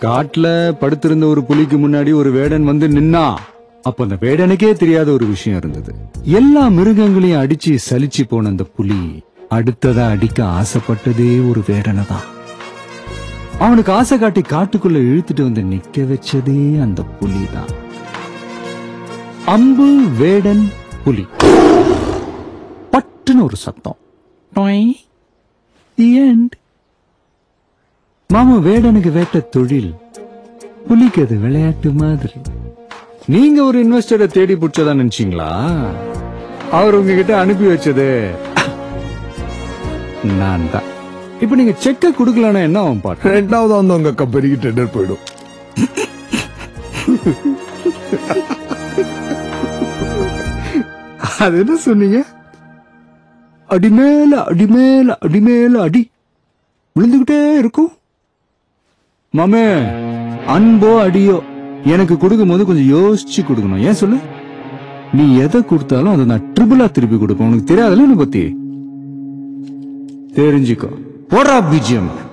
காட்டுல படுத்திருந்த ஒரு புலிக்கு முன்னாடி ஒரு வேடன் வந்து நின்னா அப்ப அந்த வேடனுக்கே தெரியாத ஒரு விஷயம் இருந்தது எல்லா மிருகங்களையும் அடிச்சு சலிச்சு போன அந்த புலி அடுத்ததா அடிக்க ஆசைப்பட்டதே ஒரு வேடனை தான் அவனுக்கு ஆசை காட்டி காட்டுக்குள்ள இழுத்துட்டு வந்து நிக்க வச்சதே அந்த புலி தான் அம்பு வேடன் புலி பட்டுன்னு ஒரு சத்தம் டொய். The end. மாமா வேடனுக்கு வேட்ட தொழில் புலிக்கு அது விளையாட்டு மாதிரி நீங்க ஒரு இன்வெஸ்டரை தேடி பிடிச்சதா நினைச்சீங்களா அவர் உங்ககிட்ட அனுப்பி வச்சது நான் தான் இப்ப நீங்க செக்க குடுக்கலன்னா என்ன அவன் பாட்டு ரெண்டாவது வந்து உங்க கம்பெனிக்கு டெண்டர் போயிடும் அது என்ன சொன்னீங்க அடிமேல அடிமேல அடிமேல அடி விழுந்துகிட்டே இருக்கும் மாமே அன்போ அடியோ எனக்கு கொடுக்கும் போது கொஞ்சம் யோசிச்சு கொடுக்கணும் ஏன் சொல்லு நீ எதை கொடுத்தாலும் அதை நான் ட்ரிபிளா திருப்பி கொடுப்பேன் உனக்கு தெரியாதுல்ல என்ன பத்தி தெரிஞ்சுக்கோ போடா பிஜிஎம்